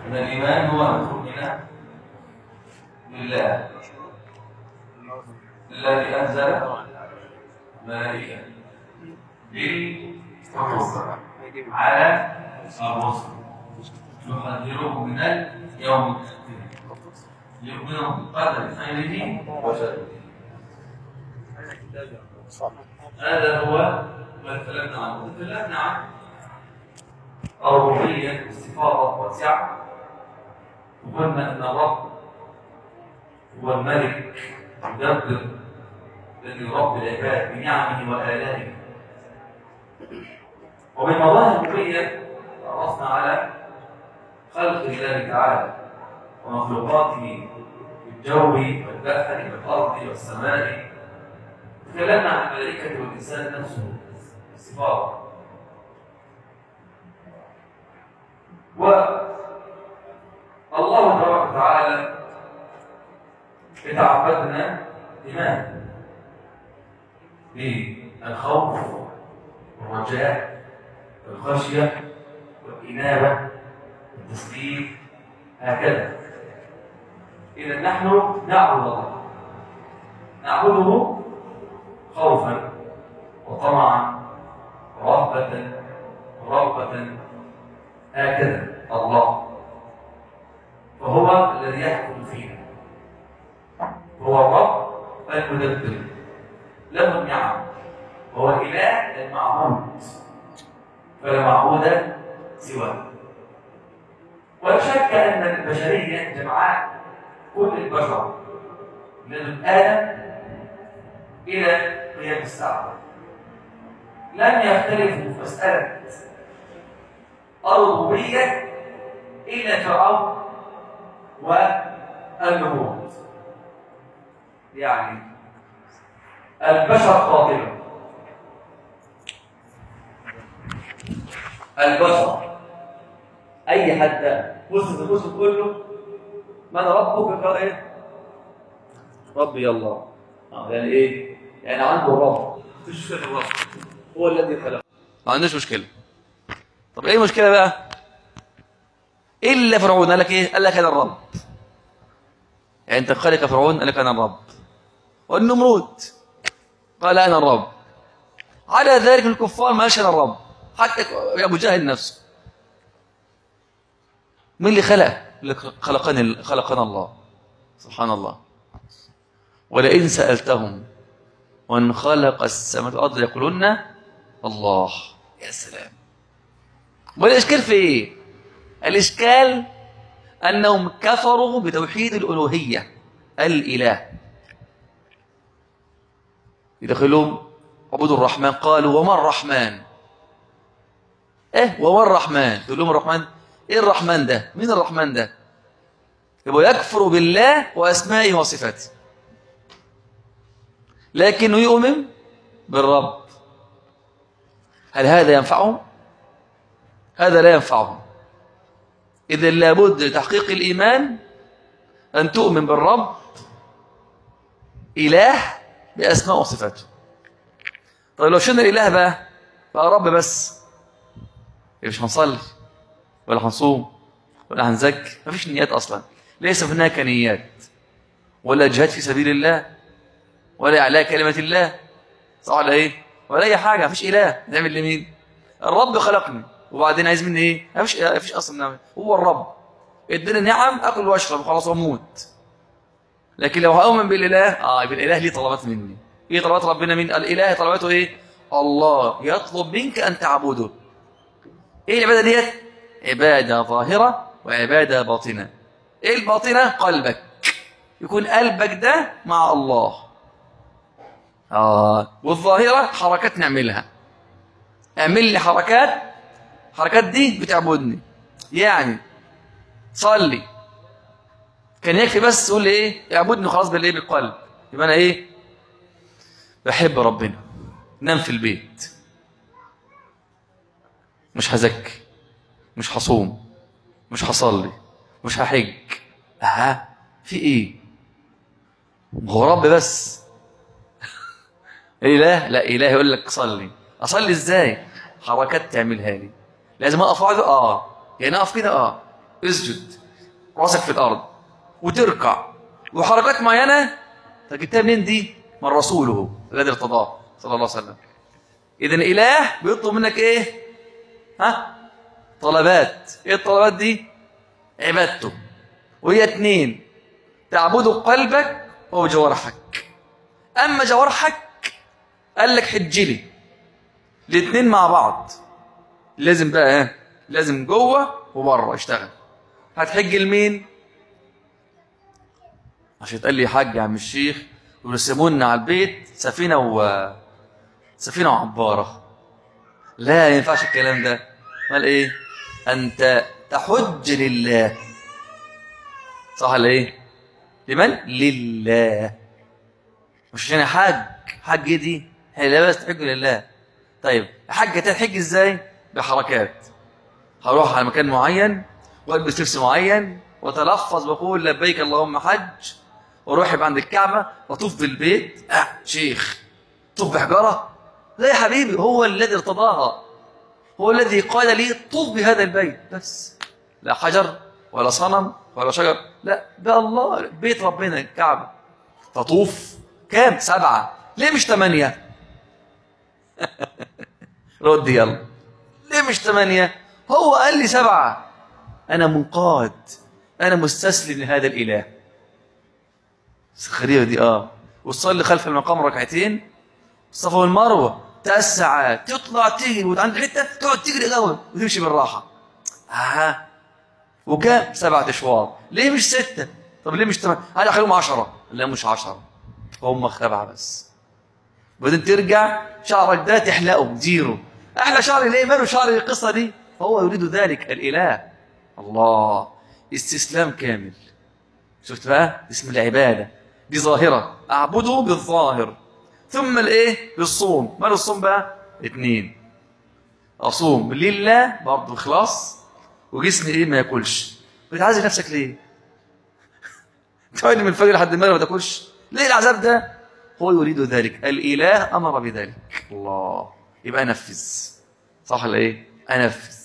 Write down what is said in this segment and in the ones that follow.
ان الايمان هو ان تؤمن بالله الذي انزل ملائكه بالحكم على الرسل يحذرهم من اليوم يؤمنهم بقدر خيره وشره هذا هو ما تكلمنا عنه تكلمنا عن الربوبية استفاضة واسعة وقلنا أن الرب هو الملك يدبر الذي يربي العباد بنعمه وآلائه ومن مظاهر الربوبية عرفنا على خلق الله تعالى ومخلوقاته في الجو والبحر والأرض والسماء تكلمنا عن الملائكة والإنسان نفسه استفاضة والله تبارك وتعالى يتعبدنا بما بالخوف والرجاء والخشية والإنابة والتسليم هكذا إذا نحن نعبد الله نعبده خوفا وطمعا ورهبة ورغبة هكذا الله فهو الذي يحكم فينا هو الرب المدبر له النعم وهو اله المعبود فلا معبود سواه ولا شك ان البشريه جمعاء كل البشر من ادم الى قيام الساعه لم يختلفوا في مساله الربوبيه الا فرعون والنمرود يعني البشر قاتلة البشر اي حد وصل الرسل كله من ربك قال ايه ربي الله آه يعني ايه يعني عنده رب مفيش مشكله في الرب هو الذي خلق ما عندوش مشكله طب ايه المشكله بقى الا فرعون قال لك ايه قال لك انا الرب يعني انت خلق فرعون قال لك انا الرب والنمرود قال انا الرب على ذلك الكفار ما انا الرب حتى ابو جهل نفسه مين اللي خلق اللي خلقنا خلقنا الله سبحان الله ولئن سالتهم وان خلق السماوات والارض يقولون الله يا سلام والاشكال في ايه الاشكال انهم كفروا بتوحيد الالوهيه الاله يدخلهم عبود الرحمن قالوا وما الرحمن ايه وما الرحمن تقول لهم الرحمن ايه الرحمن ده مين الرحمن ده يبقى يكفر بالله واسمائه وصفاته لكنه يؤمن بالرب هل هذا ينفعهم هذا لا ينفعهم إذا لابد لتحقيق الإيمان أن تؤمن بالرب إله بأسماء وصفاته طيب لو شلنا الإله بقى بقى رب بس مش هنصلي ولا هنصوم ولا هنزكي مفيش نيات أصلا ليس هناك نيات ولا جهاد في سبيل الله ولا إعلاء كلمة الله صح ولا إيه ولا أي حاجة مفيش إله نعمل لمين الرب خلقني وبعدين عايز مني إيه مفيش مفيش أصلا نعمل هو الرب اديني نعم أكل وأشرب وخلاص وأموت لكن لو هؤمن بالإله آه يبقى الإله ليه طلبات مني إيه طلبات ربنا مين الإله طلباته إيه الله يطلب منك أن تعبده إيه العبادة ديت عبادة ظاهرة وعبادة باطنة إيه الباطنة قلبك يكون قلبك ده مع الله آه والظاهرة حركات نعملها اعمل لي حركات حركات دي بتعبدني يعني صلي كان يكفي بس تقول لي ايه اعبدني خلاص بالايه بالقلب يبقى انا ايه بحب ربنا نام في البيت مش هزكي مش هصوم مش هصلي مش هحج ها في ايه هو رب بس اله لا اله يقول لك صلي اصلي ازاي حركات تعملها لي لازم اقف اقعد اه يعني اقف كده اه اسجد راسك في الارض وتركع وحركات معينه طب جبتها منين دي من رسوله الذي ارتضاه صلى الله عليه وسلم اذا اله بيطلب منك ايه ها طلبات ايه الطلبات دي عبادته وهي اتنين تعبد قلبك وجوارحك اما جوارحك قال لك حج لي الاثنين مع بعض لازم بقى ايه لازم جوه وبره اشتغل هتحج لمين عشان تقول لي حاج يا عم الشيخ ويرسموا لنا على البيت سفينه و سفينه وعباره لا ما ينفعش الكلام ده قال ايه انت تحج لله صح ولا ايه لمن لله مش عشان حج حج دي هي لا بس تحج لله طيب حج تحج ازاي بحركات هروح على مكان معين والبس لبس معين وتلفظ بقول لبيك اللهم حج واروح عند الكعبه واطوف بالبيت اه شيخ طوف بحجاره لا يا حبيبي هو الذي ارتضاها هو الذي قال لي طوف بهذا البيت بس لا حجر ولا صنم ولا شجر لا ده الله بيت ربنا الكعبه تطوف كام سبعه ليه مش ثمانيه رد يلا ليه مش ثمانيه هو قال لي سبعه انا منقاد انا مستسلم لهذا الاله الخريبه دي اه وتصلي خلف المقام ركعتين الصفا والمروه ثلاث ساعات تطلع تجري وعند حته تقعد تجري الاول وتمشي بالراحه اه وكام سبعة اشواط ليه مش ستة طب ليه مش ثمانية هذا اخليهم عشرة لا مش عشرة هم سبعة بس وبعدين ترجع شعرك ده تحلقه زيرو احلى شعري ليه ماله شعري القصه دي هو يريد ذلك الاله الله استسلام كامل شفت بقى اسم العباده دي ظاهره اعبده بالظاهر ثم الايه بالصوم ماله الصوم بقى اتنين اصوم لله برضه خلاص وجسمي ايه ما ياكلش بتعذب نفسك ليه تقعد من الفجر لحد المغرب ما تاكلش ليه العذاب ده هو يريد ذلك الاله امر بذلك الله يبقى انفذ صح ولا ايه انفذ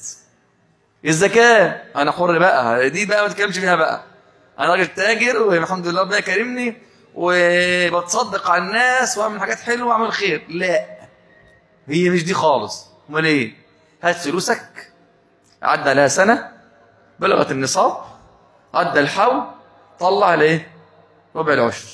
الزكاه انا حر بقى دي بقى ما تتكلمش فيها بقى انا راجل تاجر والحمد لله ربنا كرمني وبتصدق على الناس واعمل حاجات حلوه واعمل خير لا هي مش دي خالص امال ايه هات فلوسك عدى عليها سنه بلغت النصاب عدى الحول طلع الايه ربع العشر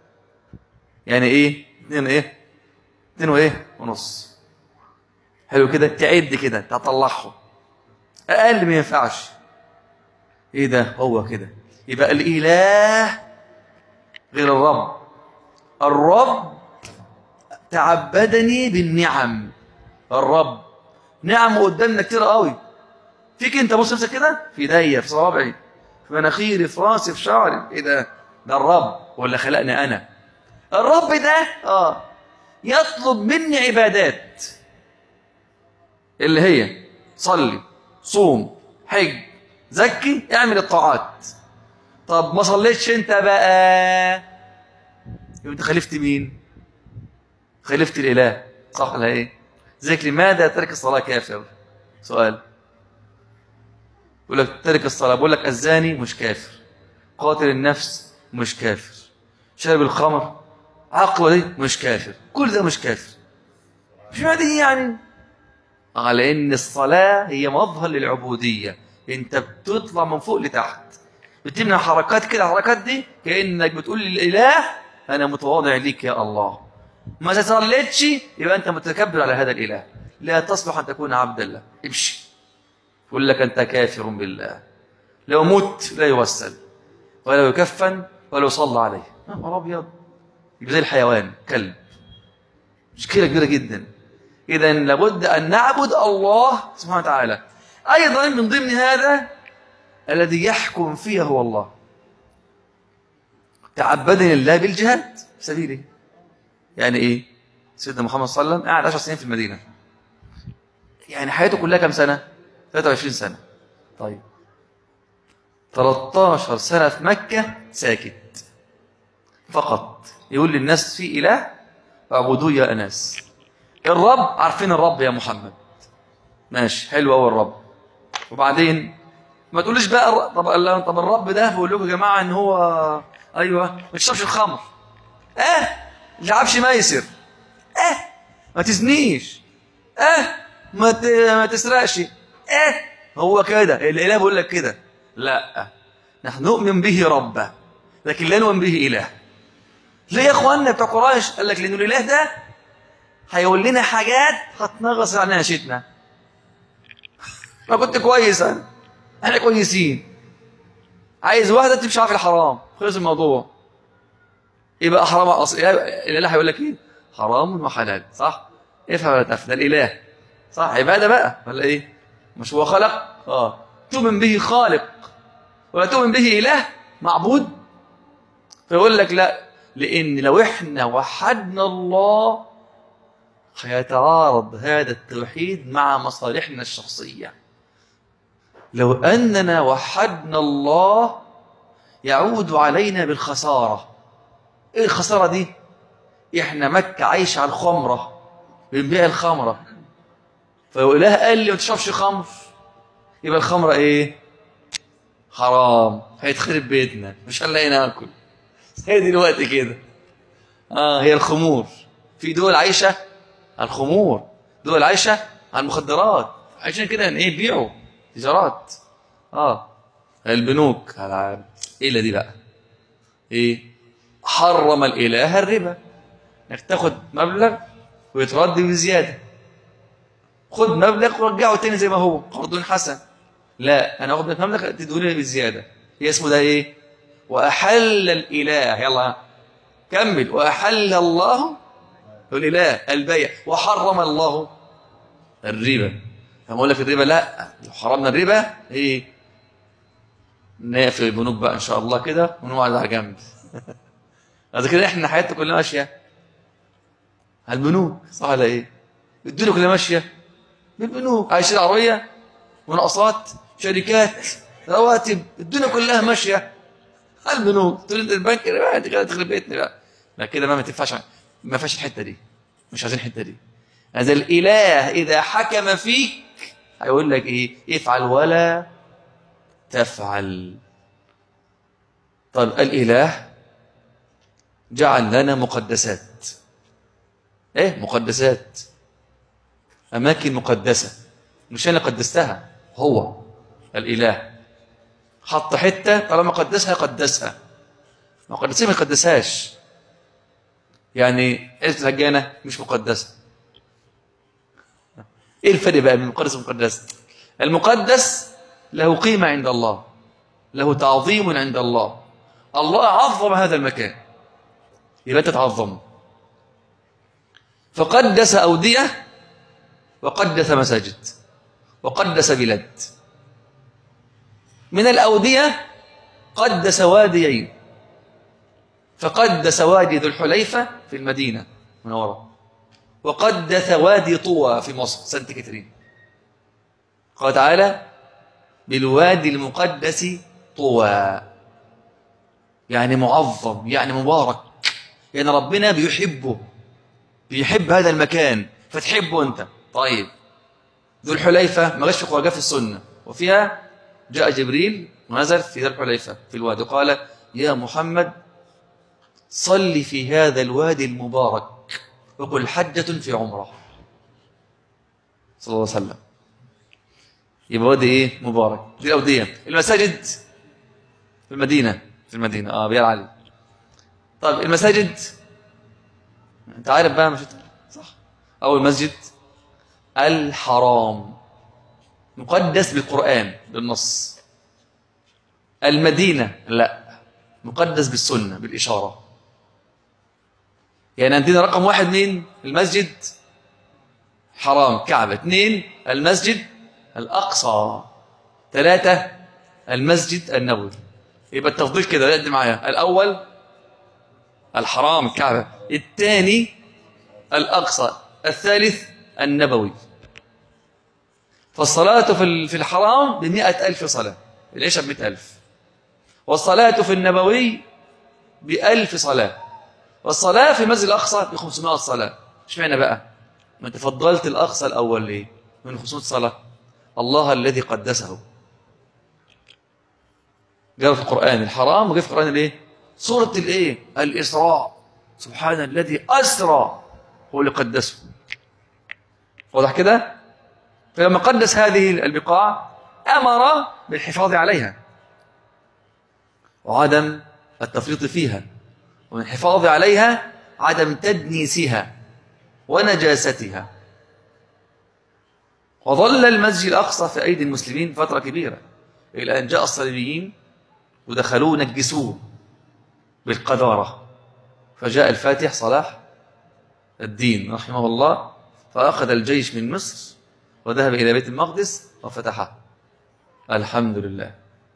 يعني ايه اتنين ايه اتنين وايه ونص حلو كده تعد كده تطلعهم اقل ما ينفعش ايه ده هو كده يبقى الاله غير الرب الرب تعبدني بالنعم الرب نعم قدامنا كتير قوي فيك انت بص نفسك كده في ايديا في صوابعي في مناخيري في راسي في شعري ايه ده ده الرب ولا خلقني انا الرب ده اه يطلب مني عبادات اللي هي صلي صوم حج زكي اعمل الطاعات طب ما صليتش انت بقى يبقى انت خالفت مين خالفت الاله صح ولا ايه زيك لماذا ترك الصلاه كافر سؤال يقول لك ترك الصلاه بقول لك الزاني مش كافر قاتل النفس مش كافر شرب الخمر عقله دي مش كافر كل ده مش كافر مش دي يعني على ان الصلاه هي مظهر للعبوديه انت بتطلع من فوق لتحت بتمنع حركات كده الحركات دي كانك بتقول للاله انا متواضع ليك يا الله ما تصليتش يبقى انت متكبر على هذا الاله لا تصلح ان تكون عبدا له امشي يقول لك انت كافر بالله لو مت لا يغسل ولا يكفن ولا يصلى عليه يا نهار ابيض يبقى زي الحيوان كلب مشكله كبيره جدا اذا لابد ان نعبد الله سبحانه وتعالى ايضا من ضمن هذا الذي يحكم فيه هو الله تعبدني الله بالجهاد في سبيله يعني ايه سيدنا محمد صلى الله عليه وسلم قعد 10 سنين في المدينه يعني حياته كلها كام سنه 23 سنه طيب 13 سنه في مكه ساكت فقط يقول للناس في اله فاعبدوه يا اناس الرب عارفين الرب يا محمد ماشي حلو قوي الرب وبعدين ما تقوليش بقى الر- طب الله- طب الرب ده بيقول لكم يا جماعه ان هو ايوه ما تشربش الخمر اه ما تلعبش ميسر اه ما تزنيش اه ما ت- ما تسرقش اه هو كده الاله بيقول لك كده لا نحن نؤمن به ربا لكن لا نؤمن به اله ليه يا اخوانا بتوع قريش قال لك لانه الاله ده هيقول لنا حاجات هتنغص علينا عيشتنا ما كنت كويس انا احنا كويسين عايز واحده تمشي معاها في الحرام خلص الموضوع يبقى حرام اصل الاله هيقول لك ايه حرام وحلال صح افهم ولا تفهم ده الاله صح عباده بقى ولا ايه مش هو خلق اه تؤمن به خالق ولا تؤمن به اله معبود فيقول لك لا لان لو احنا وحدنا الله هيتعارض هذا التوحيد مع مصالحنا الشخصيه لو اننا وحدنا الله يعود علينا بالخساره ايه الخساره دي احنا مكه عايشه على الخمره بنبيع الخمره فاله قال لي ما تشربش خمر يبقى الخمره ايه حرام هيتخرب بيتنا مش هنلاقي ناكل هي دلوقتي كده اه هي الخمور في دول عايشه على الخمور دول عايشه على المخدرات عشان كده ان ايه بيعوا تجارات اه البنوك على ايه اللي دي بقى ايه حرم الاله الربا انك تاخد مبلغ ويترد بزياده خد مبلغ ورجعه تاني زي ما هو قرض حسن لا انا اخد منك مبلغ تدوني بزياده هي اسمه ده ايه واحل الاله يلا كمل واحل الله الاله البيع وحرم الله الربا فما اقول لك الربا لا لو حرمنا الربا ايه نقفل البنوك بقى ان شاء الله كده ونقعد على جنب هذا كده احنا حياتنا كلها ماشيه على البنوك صح ولا ايه الدنيا كلها ماشيه بالبنوك عايشين عربيه مناقصات شركات رواتب الدنيا كلها ماشيه على البنوك تقول انت البنك بقى انت كده تخرب بيتنا بقى لا كده ما ما تنفعش ما ينفعش الحته دي مش عايزين الحته دي هذا الاله اذا حكم فيك هيقول لك ايه افعل ولا تفعل طيب الاله جعل لنا مقدسات ايه مقدسات اماكن مقدسه مش انا قدستها هو الاله حط حته طالما قدسها قدسها ما قدسها ما يقدسهاش يعني عزة الهجانه مش مقدسه ايه الفرق بقى بين المقدس والمقدس المقدس له قيمه عند الله له تعظيم عند الله الله عظم هذا المكان يبقى انت تعظمه فقدس اوديه وقدس مساجد وقدس بلاد من الأودية قدس واديين فقدس وادي ذو الحليفة في المدينة منورة وقدس وادي طوى في مصر سانت كاترين قال تعالى بالوادي المقدس طوى يعني معظم يعني مبارك يعني ربنا بيحبه بيحب هذا المكان فتحبه انت طيب ذو الحليفة ما غش في في السنة وفيها جاء جبريل ونزل في ذو الحليفة في الوادي قال يا محمد صل في هذا الوادي المبارك وقل حجة في عمره صلى الله عليه وسلم يبقى وادي ايه مبارك دي الأودية المساجد في المدينة في المدينة اه بيال علي طيب المساجد انت عارف بقى مش صح اول مسجد الحرام مقدس بالقرآن بالنص المدينة لا مقدس بالسنة بالإشارة يعني عندنا رقم واحد مين المسجد حرام كعبة اثنين المسجد الأقصى ثلاثة المسجد النبوي يبقى التفضيل كده يقدم معايا الأول الحرام الكعبة الثاني الأقصى الثالث النبوي فالصلاة في في الحرام بمئة ألف صلاة العشاء بمئة ألف والصلاة في النبوي بألف صلاة والصلاة في المسجد الأقصى بخمسمائة صلاة اشمعنى بقى ما انت فضلت الأقصى الأول ليه من 500 صلاة الله الذي قدسه جاء في القرآن الحرام وجاء في القرآن الايه سورة الايه الإسراء سبحان الذي أسرى هو اللي قدسه واضح كده فلما قدس هذه البقاع أمر بالحفاظ عليها وعدم التفريط فيها ومن الحفاظ عليها عدم تدنيسها ونجاستها وظل المسجد الأقصى في أيدي المسلمين فترة كبيرة إلى أن جاء الصليبيين ودخلوه نجسوه بالقذارة فجاء الفاتح صلاح الدين رحمه الله فأخذ الجيش من مصر وذهب إلى بيت المقدس وفتحه الحمد لله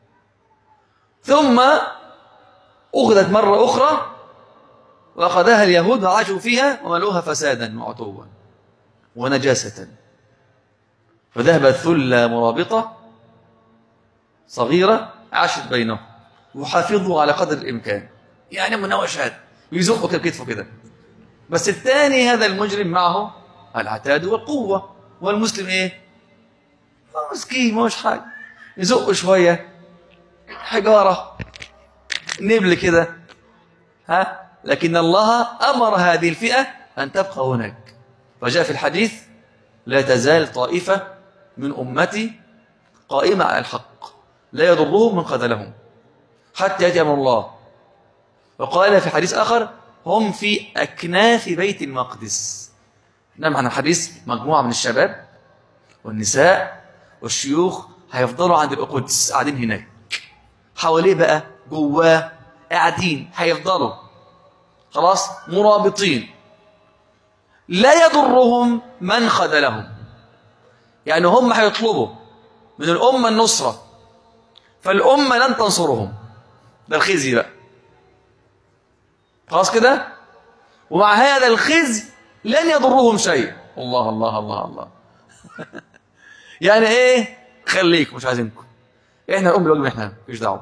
ثم أخذت مرة أخرى وأخذها اليهود وعاشوا فيها وملوها فسادا وعتوا ونجاسة فذهبت ثلة مرابطة صغيرة عاشت بينهم وحافظوا على قدر الإمكان يعني مناوشات ويزقوا كتفه كده بس الثاني هذا المجرم معه العتاد والقوة والمسلم ايه مسكين ما حاجة يزق شوية حجارة نبل كده ها لكن الله أمر هذه الفئة أن تبقى هناك فجاء في الحديث لا تزال طائفة من أمتي قائمة على الحق لا يضرهم من خذلهم حتى يأتي أمر الله وقال في حديث آخر هم في أكناف بيت المقدس نعم عن الحديث مجموعة من الشباب والنساء والشيوخ هيفضلوا عند القدس قاعدين هناك حواليه بقى جواه قاعدين هيفضلوا خلاص مرابطين لا يضرهم من خذلهم يعني هم هيطلبوا من الأمة النصرة فالأمة لن تنصرهم ده الخزي بقى خلاص كده ومع هذا الخزي لن يضرهم شيء الله الله الله الله يعني ايه خليك مش عايزينكم احنا نقوم بالواجب احنا مفيش دعوه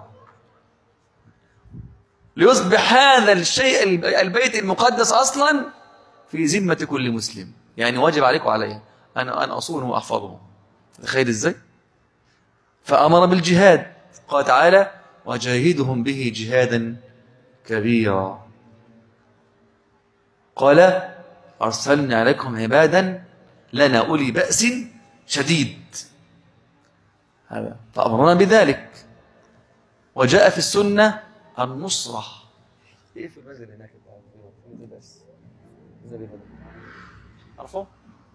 ليصبح هذا الشيء البيت المقدس اصلا في ذمه كل مسلم يعني واجب عليك وعليا انا انا اصونه واحفظه تخيل ازاي فامر بالجهاد قال تعالى وجاهدهم به جهادا كبيرا قال أرسلنا عليكم عبادا لنا أولي بأس شديد فأمرنا بذلك وجاء في السنة النصرة ايه في المنزل هناك بس عرفوا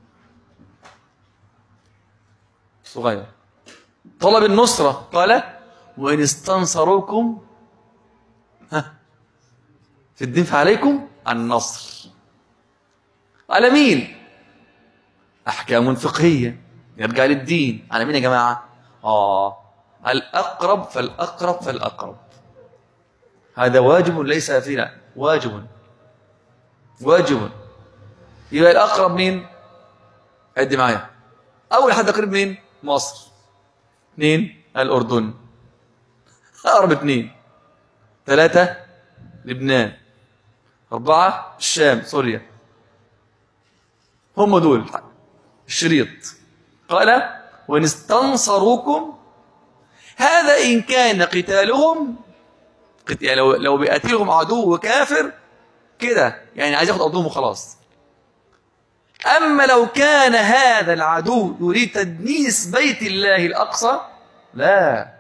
صغير طلب النصرة قال وإن استنصروكم ها في الدين فعليكم النصر على مين أحكام فقهية يرجع للدين على مين يا جماعة آه الأقرب فالأقرب فالأقرب هذا واجب ليس فينا واجب واجب يبقى الأقرب مين عد معايا أول حد قريب مين مصر اثنين الأردن أقرب اثنين ثلاثة لبنان أربعة الشام سوريا هم دول الشريط قال وإن استنصروكم هذا إن كان قتالهم يعني لو لو بيقاتلهم عدو كافر كده يعني عايز ياخد أرضهم وخلاص أما لو كان هذا العدو يريد تدنيس بيت الله الأقصى لا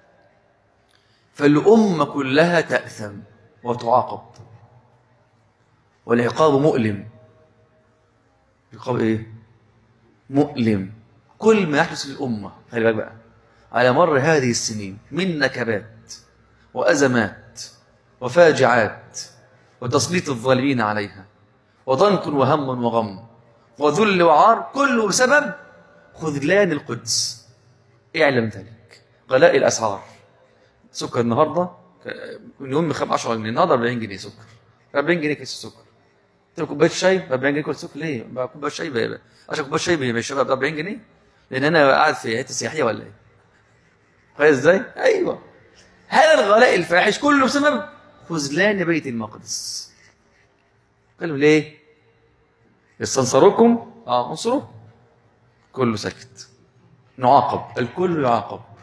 فالأمة كلها تأثم وتعاقب والعقاب مؤلم عقاب ايه مؤلم كل ما يحدث للأمة خلي بالك بقى على مر هذه السنين من نكبات وأزمات وفاجعات وتسليط الظالمين عليها وضنك وهم وغم وذل وعار كله بسبب خذلان القدس اعلم ذلك غلاء الأسعار سكر النهارده من يوم بخم 10 جنيه النهارده 40 جنيه سكر 40 جنيه كيس السكر قلت كوبايه شاي ب 40 جنيه كل سكر ليه؟ بقى كوبايه شاي ب 10 كوبايه شاي مش ب 40 جنيه لان انا قاعد في حته سياحيه ولا ايه؟ فاهم ازاي؟ ايوه هذا الغلاء الفاحش كله بسبب خذلان بيت المقدس قالوا ليه؟ يستنصركم اه انصروا كله سكت نعاقب الكل يعاقب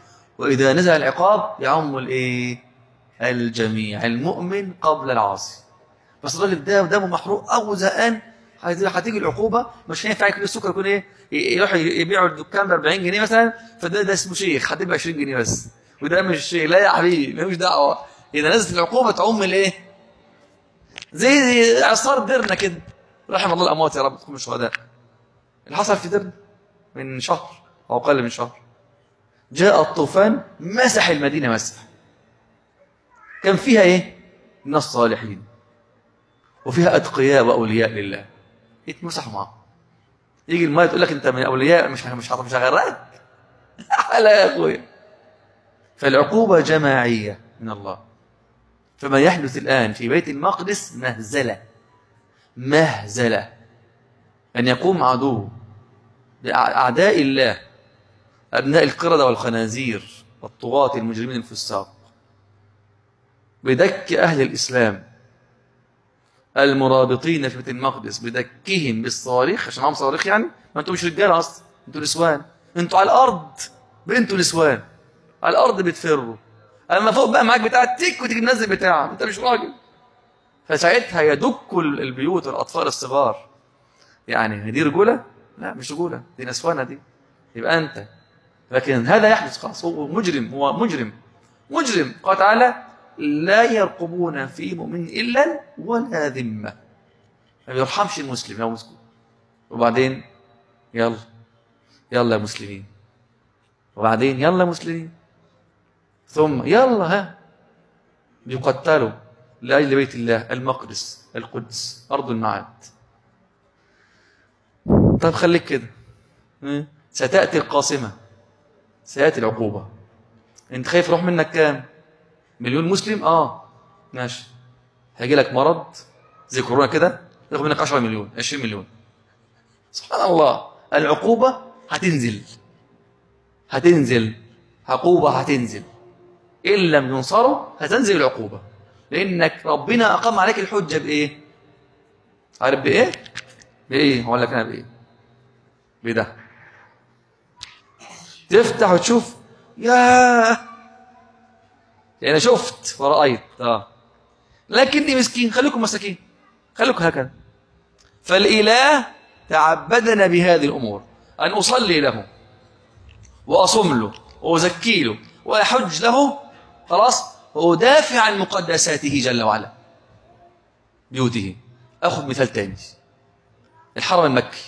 وإذا نزل العقاب يعم الإيه الجميع المؤمن قبل العاصي بس الراجل ده دمه محروق أو زهقان هت- هتيجي العقوبة مش هينفع ياكل السكر يكون إيه ي- يروح يبيعوا الدكان ب 40 جنيه مثلا فده ده اسمه شيخ هتبقى 20 جنيه بس وده مش شيخ لا يا حبيبي ملوش دعوة إذا نزلت العقوبة تعم الإيه زي زي اعصار درنا كده رحم الله الاموات يا رب تكونوا شهداء اللي حصل في درنا من شهر او اقل من شهر جاء الطوفان مسح المدينه مسح كان فيها ايه من الصالحين وفيها اتقياء واولياء لله يتمسحوا معاهم يجي الماء تقول لك انت من اولياء مش مش مش هغرقك لا يا اخويا فالعقوبه جماعيه من الله فما يحدث الآن في بيت المقدس مهزلة مهزلة أن يقوم عدو أعداء الله أبناء القردة والخنازير والطغاة المجرمين الفساق بدك أهل الإسلام المرابطين في بيت المقدس بدكهم بالصواريخ عشان معهم صواريخ يعني ما انتوا مش رجاله اصلا انتوا نسوان انتوا على الارض بنتوا نسوان على الارض بتفروا اما فوق بقى معاك بتاع تيك وتيجي منزل بتاع انت مش راجل فساعتها يدك البيوت والاطفال الصغار يعني دي رجوله لا مش رجوله دي نسوانه دي يبقى انت لكن هذا يحدث خلاص هو مجرم هو مجرم مجرم قال تعالى لا يرقبون في مؤمن الا ولا ذمه ما بيرحمش المسلم يا مسلم وبعدين يلا يلا يا مسلمين وبعدين يلا يا مسلمين ثم يلا ها بيقتلوا لأجل بيت الله المقدس القدس أرض المعاد طب خليك كده ها؟ ستأتي القاسمة سيأتي العقوبة انت خايف يروح منك كام مليون مسلم اه ماشي هيجي لك مرض زي كورونا كده ياخد منك 10 مليون 20 مليون سبحان الله العقوبة هتنزل هتنزل عقوبة هتنزل إن لم ينصروا هتنزل العقوبة لأنك ربنا أقام عليك الحجة بإيه عارف بإيه بإيه هقول لك أنا بإيه بده تفتح وتشوف ياه يعني شفت ورأيت آه. لكني مسكين خليكم مساكين خليكم هكذا فالإله تعبدنا بهذه الأمور أن أصلي له وأصم له وأزكي له وأحج له خلاص وأدافع عن مقدساته جل وعلا بيوته أخذ مثال تاني الحرم المكي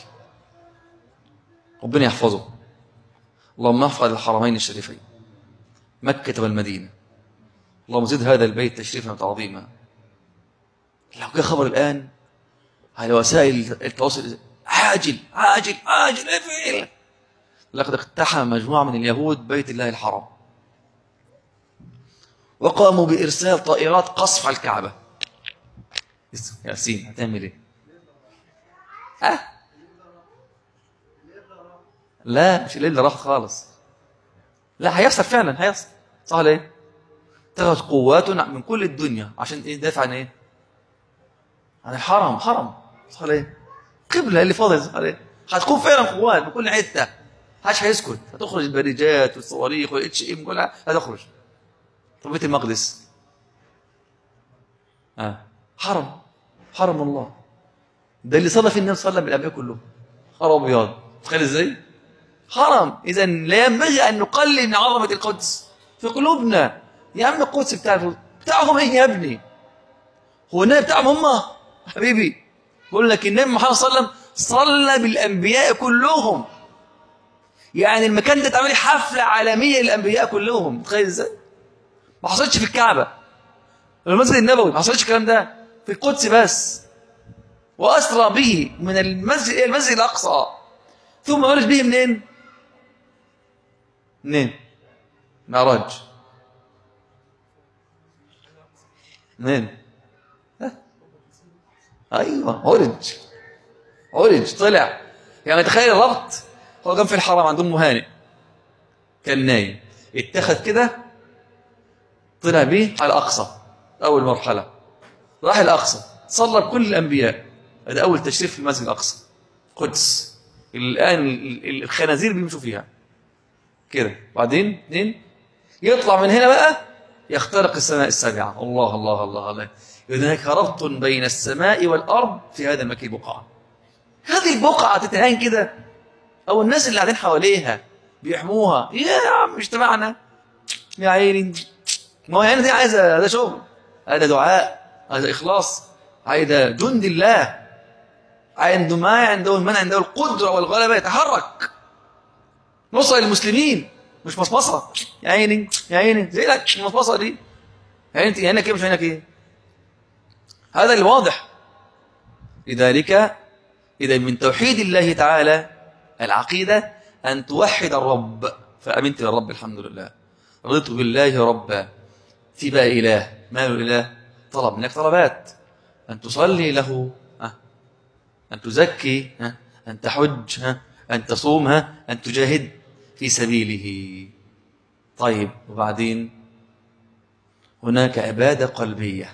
ربنا يحفظه اللهم احفظ الحرمين الشريفين مكة والمدينة اللهم زد هذا البيت تشريفا وتعظيما لو جاء خبر الآن على وسائل التواصل عاجل عاجل عاجل افعل لقد اقتحم مجموعة من اليهود بيت الله الحرام وقاموا بإرسال طائرات قصف على الكعبة ياسين هتعمل ايه؟ أه؟ لا مش الليل اللي راح خالص لا هيحصل فعلا هيحصل صح ولا ايه؟ تاخد قوات من كل الدنيا عشان ايه دافع عن ايه؟ عن الحرم حرم صح ولا ايه؟ قبله اللي فاضل صح ولا ايه؟ هتكون فعلا قوات من كل حته محدش هيسكت هتخرج البريجات والصواريخ والاتش ام كلها هتخرج طب بيت المقدس آه. حرم حرم الله ده اللي صلى فيه النبي صلى الله عليه وسلم الانبياء كلهم حرم ابيض تخيل ازاي حرم اذا لا ينبغي ان نقلل من عظمه القدس في قلوبنا يا عم القدس بتاع بتاعهم ايه يا ابني هو النبي بتاعهم هم حبيبي بقول لك النبي محمد صلى الله عليه وسلم صلى بالانبياء كلهم يعني المكان ده اتعمل حفله عالميه للانبياء كلهم تخيل ازاي ما حصلتش في الكعبه المسجد النبوي ما حصلتش الكلام ده في القدس بس واسرى به من المسجد الى المسجد الاقصى ثم عرج به منين منين معراج منين ها؟ ايوه عرج عرج طلع يعني تخيل الربط هو كان في الحرم عند ام هانئ كان نايم اتخذ كده طلع بيه على الاقصى اول مرحله راح الاقصى صلى بكل الانبياء هذا اول تشريف في المسجد الاقصى قدس الان ال- ال- الخنازير بيمشوا فيها كده بعدين اثنين يطلع من هنا بقى يخترق السماء السابعة الله الله الله الله هناك ربط بين السماء والأرض في هذا المكان بقعة هذه البقعة تتهان كده أو الناس اللي قاعدين حواليها بيحموها يا عم مش تبعنا يا عيني ما هو يعني دي عايزة ده شغل هذا دعاء هذا إخلاص هذا جند الله عنده ما عنده المنع عنده القدرة والغلبة يتحرك نصر المسلمين مش مصمصة يا عيني يا عيني زي لك المصمصة دي يعني انت هناك ايه مش هناك ايه هذا الواضح لذلك إذا من توحيد الله تعالى العقيدة أن توحد الرب فأمنت للرب الحمد لله رضيت بالله ربا في بقى إله ما له إله طلب منك طلبات أن تصلي له أن تزكي أن تحج أن تصوم أن تجاهد في سبيله طيب وبعدين هناك عبادة قلبية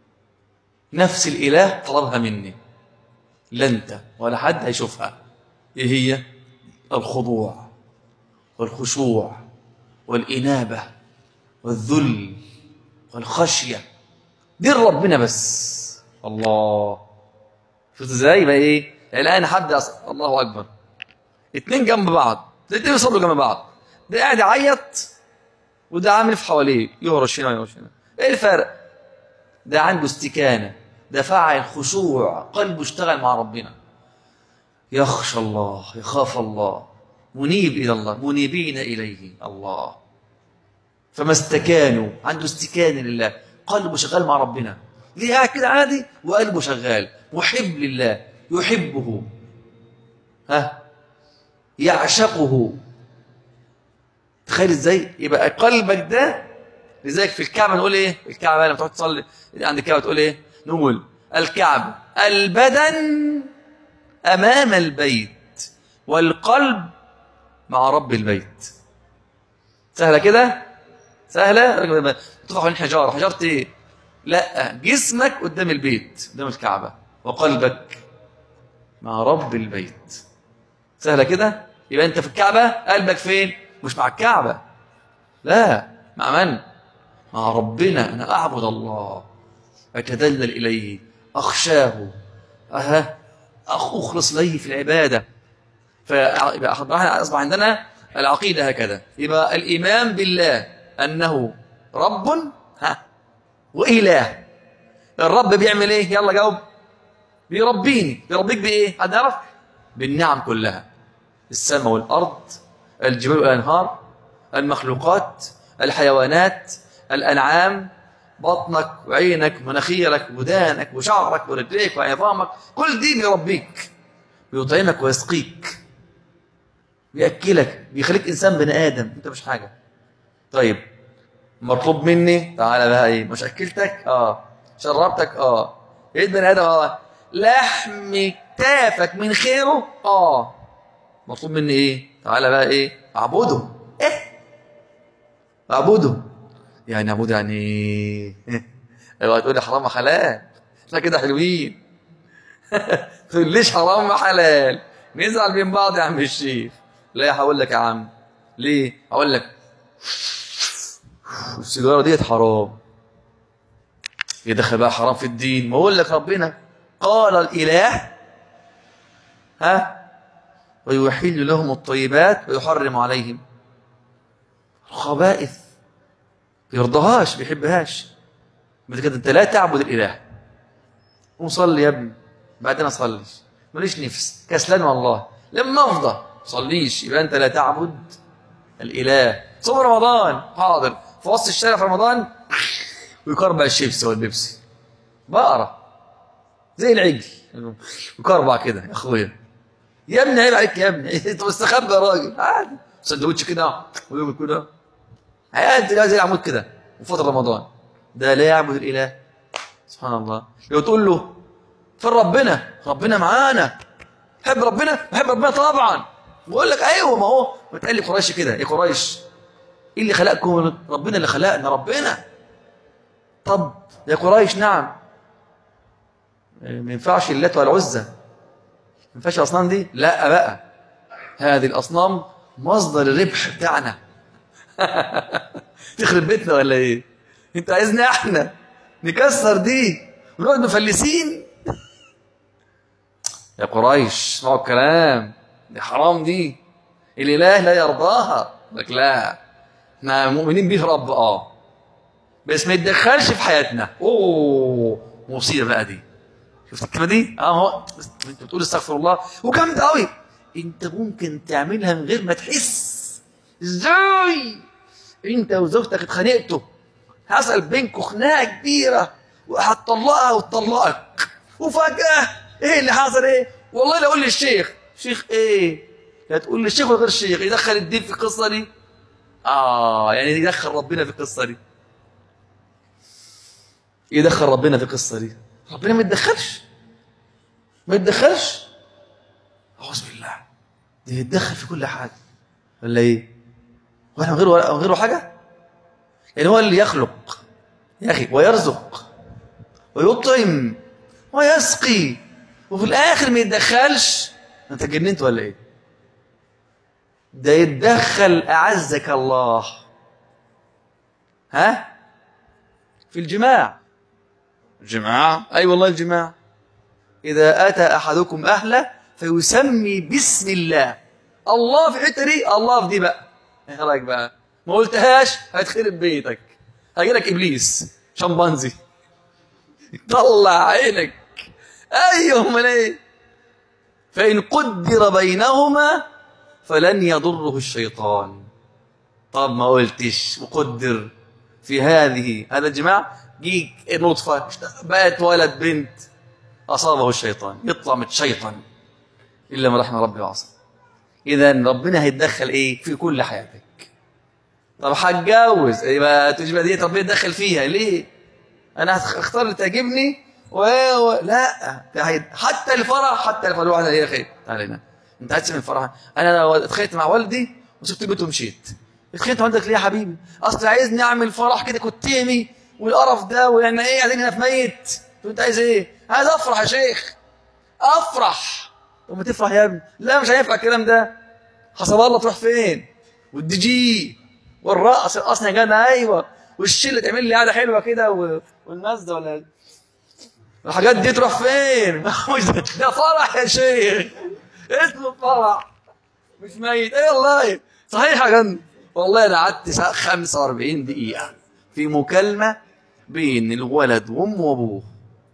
نفس الإله طلبها مني لا أنت ولا حد هيشوفها إيه هي الخضوع والخشوع والإنابة والذل والخشية دي ربنا بس الله شفت ازاي بقى ايه الان حد أص... الله اكبر اتنين جنب بعض الاتنين بيصلوا جنب بعض ده قاعد يعيط وده عامل في حواليه يهرش هنا ويهرش هنا ايه الفرق ده عنده استكانه ده فاعل خشوع قلبه اشتغل مع ربنا يخشى الله يخاف الله منيب الى الله منيبين اليه الله فما استكانوا عنده استكان لله قلبه شغال مع ربنا ليه قاعد كده عادي وقلبه شغال محب لله يحبه ها يعشقه تخيل ازاي يبقى قلبك ده لذلك في الكعبه نقول ايه الكعبه لما تقعد تصلي عند الكعبه تقول ايه نقول الكعبه البدن امام البيت والقلب مع رب البيت سهله كده سهله تقع من حجاره حجاره ايه لا جسمك قدام البيت قدام الكعبة وقلبك مع رب البيت سهلة كده يبقى أنت في الكعبة قلبك فين مش مع الكعبة لا مع من مع ربنا أنا أعبد الله أتدلل إليه أخشاه أها أخلص إليه في العبادة فيبقى أصبح عندنا العقيدة هكذا يبقى الإيمان بالله أنه رب ها وإله الرب بيعمل إيه يلا جاوب بيربيني بيربيك بإيه حد يعرف بالنعم كلها السماء والأرض الجبال والأنهار المخلوقات الحيوانات الأنعام بطنك وعينك ومناخيرك ودانك وشعرك ورجليك وعظامك كل دي بيربيك بيطعمك ويسقيك بيأكلك بيخليك إنسان بني آدم أنت مش حاجة طيب مطلوب مني تعالى بقى ايه مش اكلتك اه شربتك اه ايه بني ادم اه لحم كتافك من خيره اه مطلوب مني ايه تعالى بقى ايه اعبده ايه اعبده يعني اعبده يعني ايه اوعى تقول لي حرام وحلال احنا كده حلوين تقول ليش حرام وحلال نزعل من بعض يا عم الشيخ لا هقول لك يا عم ليه هقول لك السيجاره ديت حرام يدخل بقى حرام في الدين ما اقول لك ربنا قال الاله ها ويحل لهم الطيبات ويحرم عليهم الخبائث يرضاهاش بيحبهاش بعد كده انت لا تعبد الاله قوم صلي يا ابني بعدين اصلي ماليش نفس كسلان والله لما افضى صليش يبقى انت لا تعبد الاله صوم رمضان حاضر في وسط الشارع في رمضان ويكربع الشيبسي والبيبسي بقرة زي العجل يكربع كده يا اخويا يا ابني عيب عليك يا ابني انت مستخبى يا راجل عادي سندوتش كده ويوم كده عادي زي العمود كده وفترة رمضان ده لا يعبد الاله سبحان الله لو تقول له فين ربنا ربنا معانا حب ربنا بحب ربنا طبعا بقول لك ايوه ما هو ما تقول لي قريش كده يا قريش ايه اللي خلقكم ربنا اللي خلقنا ربنا طب يا قريش نعم ما ينفعش اللات والعزى ما ينفعش الاصنام دي لا بقى هذه الاصنام مصدر الربح بتاعنا تخرب بيتنا ولا ايه انت عايزنا احنا نكسر دي ونقعد مفلسين يا قريش اسمعوا الكلام دي حرام دي الاله لا يرضاها لك لا احنا مؤمنين بيه رب اه بس ما يتدخلش في حياتنا اوه مصيبه بقى دي شفت الكلمه دي اه انت بتقول استغفر الله وجامده قوي انت ممكن تعملها من غير ما تحس ازاي انت وزوجتك اتخانقتوا حصل بينكم خناقه كبيره وهتطلقها وتطلقك وفجاه ايه اللي حصل ايه والله لا اقول للشيخ شيخ ايه لا تقول للشيخ ولا غير الشيخ يدخل الدين في القصه دي اه يعني يدخل ربنا في القصه دي يدخل ربنا في القصه دي ربنا ما يتدخلش ما يتدخلش اعوذ بالله دي يتدخل في كل حاجه ولا ايه واحنا من غيره من غيره حاجه يعني هو اللي يخلق يا اخي ويرزق ويطعم ويسقي وفي الاخر ما يتدخلش انت جننت ولا ايه ده يتدخل اعزك الله ها في الجماع الجماع اي أيوة والله الجماع اذا اتى احدكم اهله فيسمي بسم الله الله في الحته دي الله في دي بقى ايه رايك بقى ما قلتهاش هتخرب بيتك هيجي لك ابليس شمبانزي يطلع عينك ايوه امال ايه فان قدر بينهما فلن يضره الشيطان طب ما قلتش وقدر في هذه هذا الجماع جيك نطفه بقت ولد بنت اصابه الشيطان يطلع متشيطن الا ما رحم ربي وعصى اذا ربنا هيتدخل ايه في كل حياتك طب هتجوز يبقى تجيب دي ربنا يتدخل فيها ليه انا هختار اللي تعجبني و... و... لا حتى الفرح حتى الفرح واحده هي خير تعالى هنا انت عايز من فرح انا اتخانقت مع والدي وسبت البيت ومشيت اتخانقت مع والدك ليه يا حبيبي اصل عايزني اعمل فرح كده كنت تيمي والقرف ده ويعني ايه قاعدين هنا في ميت انت عايز ايه عايز افرح يا شيخ افرح طب ما تفرح يا ابني لا مش هينفع الكلام ده حسب الله تروح فين والدي جي والرقص القصن يا جدع ايوه والشله تعمل لي قاعده حلوه كده و... والمزه ولا الحاجات دي تروح فين ده فرح يا شيخ اسمه فرح مش ميت ايه والله صحيح يا جن والله انا قعدت 45 دقيقه في مكالمه بين الولد وامه وابوه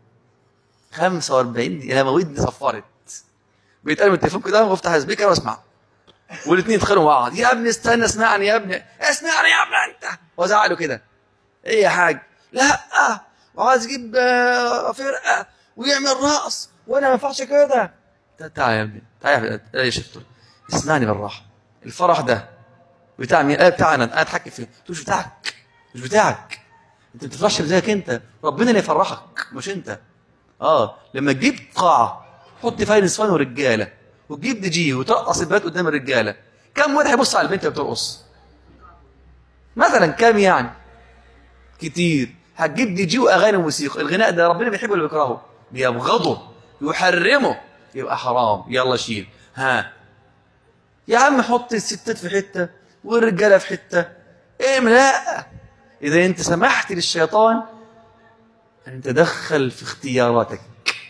45 دقيقه لما ودني صفرت بيتقلب التليفون كده وافتح السبيكر واسمع والاثنين يتخانقوا مع بعض يا ابني استنى اسمعني يا ابني اسمعني يا ابني انت وازعله كده ايه يا حاج لا وعايز يجيب فرقه ويعمل رقص وانا ما ينفعش كده تعال يا ابني تعال يا شيخ اسمعني بالراحه الفرح ده بتاع مين؟ آه بتاعنا انا اتحكم فيه مش بتاعك مش بتاعك انت ما بتفرحش بزيك انت ربنا اللي يفرحك مش انت اه لما تجيب قاعه حط فيها نسوان ورجاله وتجيب دي جي وترقص البنات قدام الرجاله كم واحد هيبص على البنت اللي بترقص مثلا كم يعني كتير هتجيب دي جي واغاني وموسيقى الغناء ده ربنا بيحبه اللي بيكرهه بيبغضه يحرمه يبقى حرام يلا شيل ها يا عم حط الستات في حته والرجاله في حته ايه لا اذا انت سمحت للشيطان ان يتدخل في اختياراتك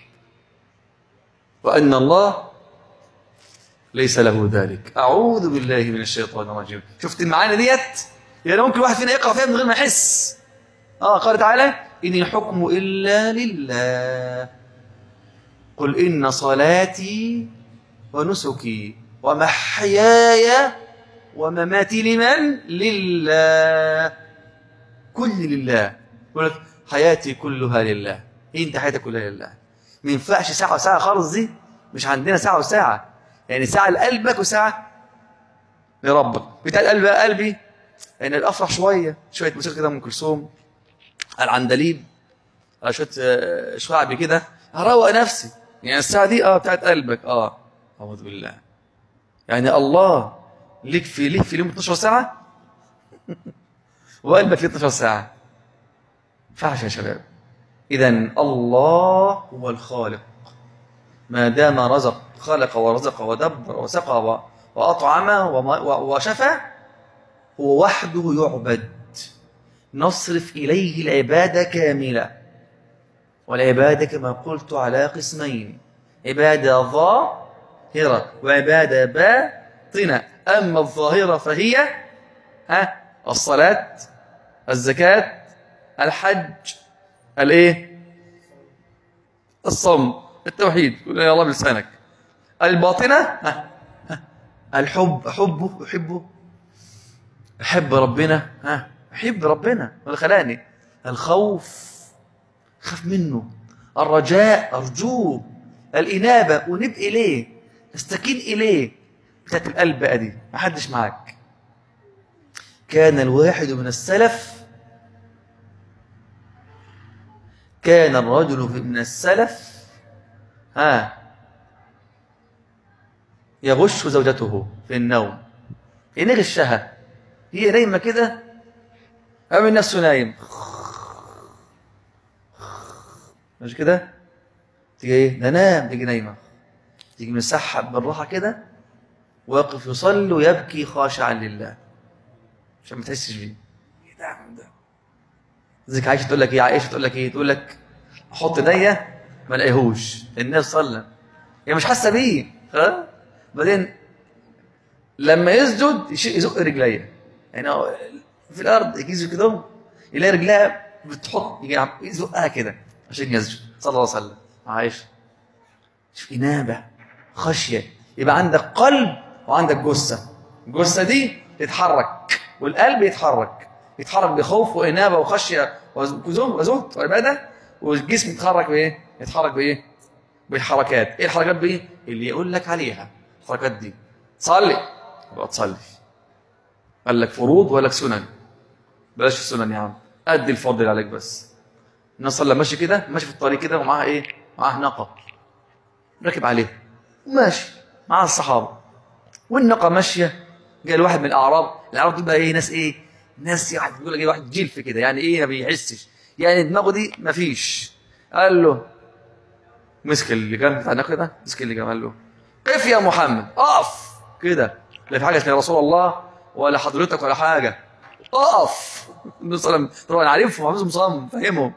وان الله ليس له ذلك اعوذ بالله من الشيطان الرجيم شفت المعاني ديت يعني ممكن واحد فينا يقرا فيها من غير ما يحس اه قال تعالى ان الحكم الا لله قل ان صلاتي ونسكي ومحياي ومماتي لمن لله كل لله يقول لك حياتي كلها لله إيه انت حياتك كلها لله ما ينفعش ساعه وساعه خالص دي مش عندنا ساعه وساعه يعني ساعه لقلبك وساعه لربك بتاع القلب بقى قلبي يعني الافرح شويه شويه موسيقى كده ام كلثوم العندليب على شويه شعبي كده هروق نفسي يعني الساعه دي اه بتاعت قلبك اه اعوذ بالله يعني الله ليك في ليك في اليوم 12 ساعه وقلبك ليه 12 ساعه ينفعش يا شباب اذا الله هو الخالق ما دام رزق خلق ورزق ودبر وسقى واطعم وشفى هو وحده يعبد نصرف إليه العبادة كاملة والعبادة كما قلت على قسمين عبادة ظاهرة وعبادة باطنة أما الظاهرة فهي ها الصلاة الزكاة الحج الايه الصوم التوحيد قول يا الله بلسانك الباطنة ها الحب أحبه أحبه أحب ربنا ها أحب ربنا اللي خلاني الخوف خاف منه الرجاء أرجوه الإنابة أنيب إليه أستكين إليه بتاعت القلب بقى دي ما حدش معاك كان الواحد من السلف كان الرجل من السلف ها يغش زوجته في النوم يعني غشها هي نايمة كده أعمل نفسه نايم مش كده تيجي ايه ده نام تيجي نايمة تيجي مسحب بالراحة كده واقف يصلي ويبكي خاشعا لله عشان ما تحسش بيه ايه ده يا عم ده زيك عايشه تقول لك ايه عائشه تقول لك ايه تقول لك احط ايديا ما الاقيهوش الناس صلى هي مش حاسه بيه ها بعدين لما يسجد يش- يزق رجليا يعني هو في الارض يجي يسجد كده يلاقي رجلها بتحط يجي عم- يزقها كده عشان يسجد صلى الله عليه وسلم عايشه شوف انابه خشيه يبقى عندك قلب وعندك جثه الجثه دي تتحرك والقلب يتحرك يتحرك بخوف وانابه وخشيه وزهد وزهد وعباده والجسم يتحرك بايه؟ يتحرك بايه؟ بالحركات ايه الحركات بايه؟ اللي يقول لك عليها الحركات دي صلي يبقى تصلي قال لك فروض ولا لك سنن بلاش السنن يا عم ادي الفرض اللي عليك بس الناس صلى ماشي كده ماشي في الطريق كده ومعاه ايه؟ معاه ناقه راكب عليها وماشي مع الصحابه والناقه ماشيه جاء واحد من الاعراب الاعراب دول بقى ايه ناس ايه ناس واحد بيقول لك ايه واحد جلف كده يعني ايه ما بيحسش يعني دماغه دي ما فيش قال له مسك اللي كان بتاع الناقه ده مسك اللي كان قال له قف يا محمد اقف كده لا في حاجه اسمها يا رسول الله ولا حضرتك ولا حاجه اقف النبي صلى الله عليه وسلم طبعا عارفهم حافظهم صم فاهمهم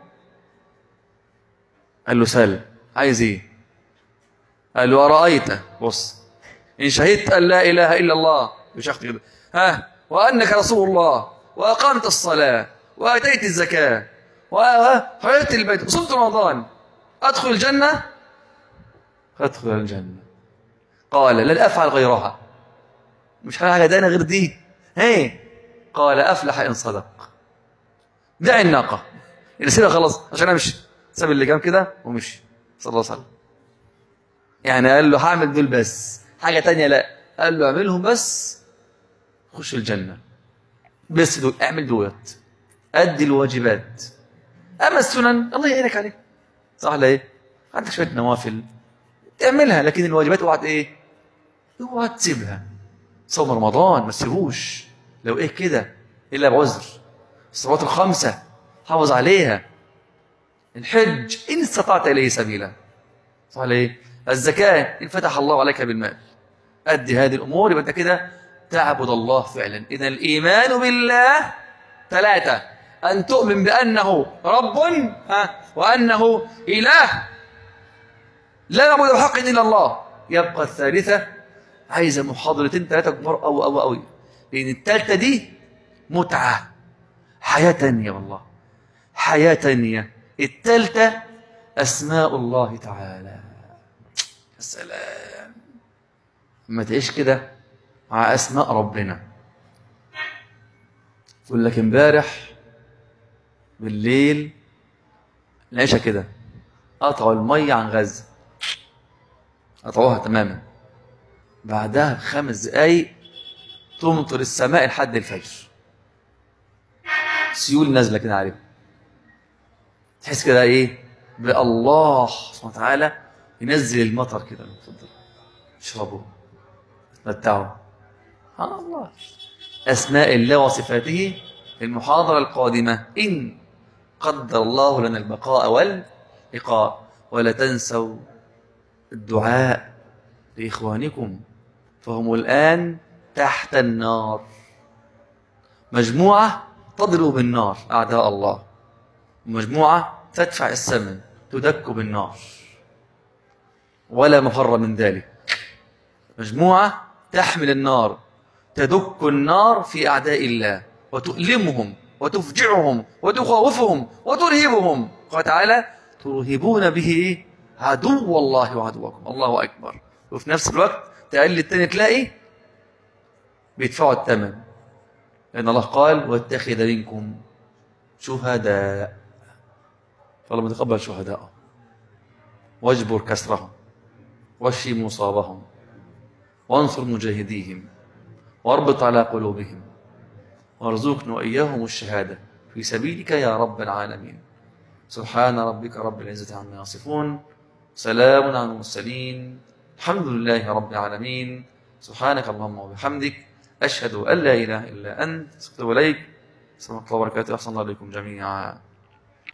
قال له سل عايز ايه قال له ارايت بص ان شهدت ان لا اله الا الله بشخص كده ها وانك رسول الله واقمت الصلاه واتيت الزكاه وحججت البيت وصمت رمضان ادخل الجنه ادخل الجنه قال لن افعل غيرها مش حاجه تانية غير دي هي قال افلح ان صدق دع الناقه اللي سيبها خلاص عشان امشي ساب اللي جنب كده ومشي صلى الله عليه وسلم يعني قال له هعمل دول بس حاجة تانية لا قال له اعملهم بس خش الجنة بس دول اعمل دوت أدي الواجبات أما السنن الله يعينك عليه صح ولا إيه؟ عندك شوية نوافل اعملها لكن الواجبات اوعى ايه؟ اوعى تسيبها صوم رمضان ما تسيبوش لو ايه كده الا بعذر الصلوات الخمسه حافظ عليها الحج ان استطعت اليه سبيلا صح ولا ايه؟ الزكاه ان فتح الله عليك بالمال ادي هذه الامور يبقى انت كده تعبد الله فعلا اذا الايمان بالله ثلاثه ان تؤمن بانه رب ها وانه اله لا نعبد بحق الا الله يبقى الثالثه عايزه محاضرتين ثلاثه كبار قوي قوي قوي لان الثالثه دي متعه حياه تانية والله حياه تانية الثالثه اسماء الله تعالى السلام لما تعيش كده مع اسماء ربنا يقول لك امبارح بالليل العشاء كده قطعوا الميه عن غزه قطعوها تماما بعدها بخمس دقايق تمطر السماء لحد الفجر سيول نازله كده عليهم تحس كده ايه بالله سبحانه وتعالى ينزل المطر كده اتفضل اشربوا تمتعوا سبحان الله اسماء الله وصفاته في المحاضره القادمه ان قدر الله لنا البقاء واللقاء ولا تنسوا الدعاء لإخوانكم فهم الآن تحت النار مجموعة تضرب بالنار أعداء الله ومجموعة تدفع الثمن تدك بالنار ولا مفر من ذلك مجموعة تحمل النار تدك النار في أعداء الله وتؤلمهم وتفجعهم وتخوفهم وترهبهم قال تعالى ترهبون به عدو الله وعدوكم الله أكبر وفي نفس الوقت تقل التاني تلاقي بيدفعوا الثمن لأن الله قال واتخذ منكم شهداء فالله متقبل شهداءهم واجبر كسرهم واشي مصابهم وانصر مجاهديهم واربط على قلوبهم وارزقنا وإياهم الشهادة في سبيلك يا رب العالمين سبحان ربك رب العزة عما يصفون سلام على المرسلين الحمد لله رب العالمين سبحانك اللهم وبحمدك أشهد أن لا إله إلا أنت أستغفرك إليك السلام الله وبركاته أحسن الله عليكم جميعا